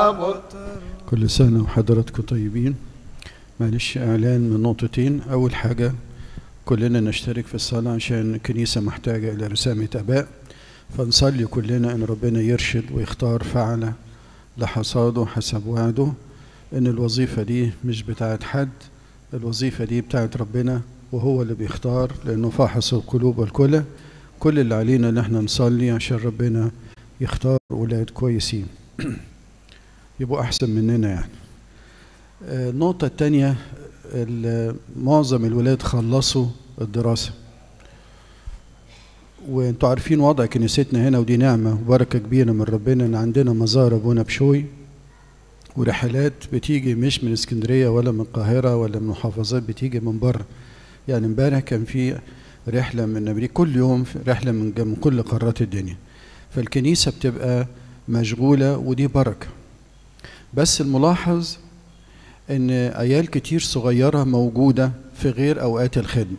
لابد كل سنة وحضراتكم طيبين معلش إعلان من نقطتين أول حاجة كلنا نشترك في الصلاة عشان الكنيسة محتاجة إلى رسامة آباء فنصلي كلنا إن ربنا يرشد ويختار فعلة لحصاده حسب وعده إن الوظيفة دي مش بتاعت حد الوظيفة دي بتاعت ربنا وهو اللي بيختار لأنه فاحص القلوب والكلى كل اللي علينا إن احنا نصلي عشان ربنا يختار ولاد كويسين يبقوا أحسن مننا يعني آه، النقطة التانية ال- معظم الولاد خلصوا الدراسة وانتوا عارفين وضع كنيستنا هنا ودي نعمة وبركة كبيرة من ربنا ان عندنا مزار ابونا بشوي ورحلات بتيجي مش من اسكندرية ولا من القاهرة ولا من محافظات بتيجي من بره يعني امبارح كان في رحلة من امريكا كل يوم في رحلة من جم- من كل قارات الدنيا فالكنيسة بتبقى مشغولة ودي بركة بس الملاحظ ان عيال كتير صغيرة موجودة في غير اوقات الخدمة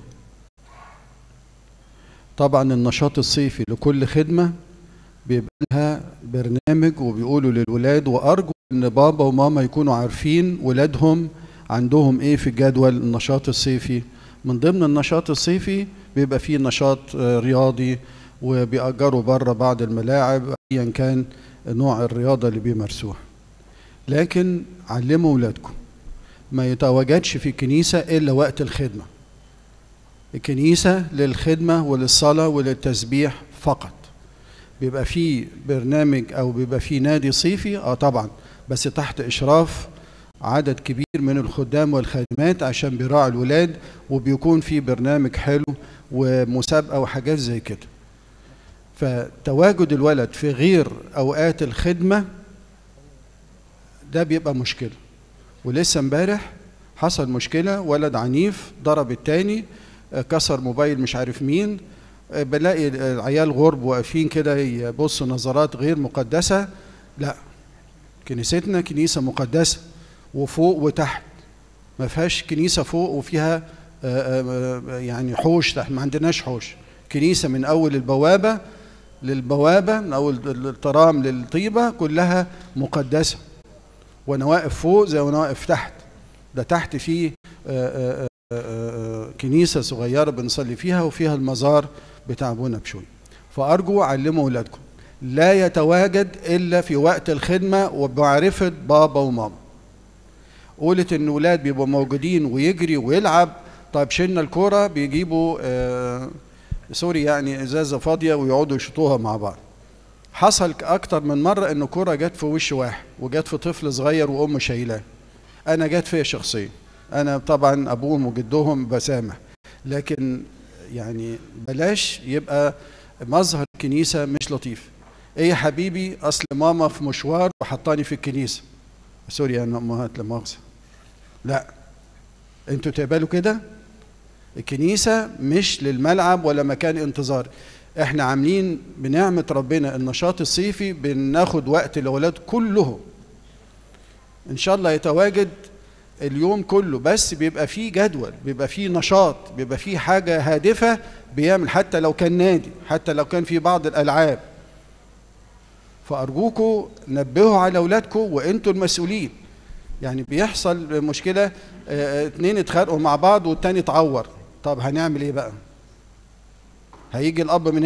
طبعا النشاط الصيفي لكل خدمة بيبقى لها برنامج وبيقولوا للولاد وارجو ان بابا وماما يكونوا عارفين ولادهم عندهم ايه في الجدول النشاط الصيفي من ضمن النشاط الصيفي بيبقى فيه نشاط آه، رياضي وبيأجروا بره بعض الملاعب ايا كان نوع الرياضة اللي بيمارسوها لكن علموا ولادكم ما يتواجدش في الكنيسة إلا وقت الخدمة الكنيسة للخدمة وللصلاة وللتسبيح فقط بيبقى في برنامج أو بيبقى في نادي صيفي آه طبعا بس تحت إشراف عدد كبير من الخدام والخادمات عشان بيراعوا الولاد وبيكون في برنامج حلو ومسابقة وحاجات زي كده فتواجد الولد في غير أوقات الخدمة ده بيبقى مشكلة ولسه امبارح حصل مشكلة ولد عنيف ضرب التاني آه، كسر موبايل مش عارف مين آه، بلاقي العيال غرب واقفين كده يبصوا نظرات غير مقدسة لا كنيستنا كنيسة مقدسة وفوق وتحت ما فيهاش كنيسة فوق وفيها آه، آه، آه، يعني حوش تحت ما عندناش حوش كنيسة من أول البوابة للبوابة من أول الترام للطيبة كلها مقدسة وانا واقف فوق زي وانا واقف تحت ده تحت فيه آه، آه، آه، آه، كنيسه صغيره بنصلي فيها وفيها المزار بتاع ابونا بشوي فارجو علموا اولادكم لا يتواجد الا في وقت الخدمه وبمعرفه بابا وماما قولت ان ولاد بيبقوا موجودين ويجري ويلعب طيب شلنا الكوره بيجيبوا آه، سوري يعني ازازه فاضيه ويقعدوا يشطوها مع بعض حصل اكتر من مره ان كرة جت في وش واحد وجت في طفل صغير وامه شايلاه انا جت فيا شخصيا انا طبعا ابوهم وجدهم بسامح لكن يعني بلاش يبقى مظهر الكنيسه مش لطيف ايه يا حبيبي اصل ماما في مشوار وحطاني في الكنيسه سوري يا امهات لا مؤاخذه لا انتوا تقبلوا كده الكنيسه مش للملعب ولا مكان انتظار احنا عاملين بنعمة ربنا النشاط الصيفي بناخد وقت الاولاد كلهم ان شاء الله يتواجد اليوم كله بس بيبقى فيه جدول بيبقى فيه نشاط بيبقى فيه حاجة هادفة بيعمل حتى لو كان نادي حتى لو كان في بعض الألعاب فأرجوكوا نبهوا على أولادكم وأنتوا المسؤولين يعني بيحصل مشكلة اه، اه، اتنين اتخانقوا مع بعض والتاني اتعور طب هنعمل ايه بقى هيجي الأب من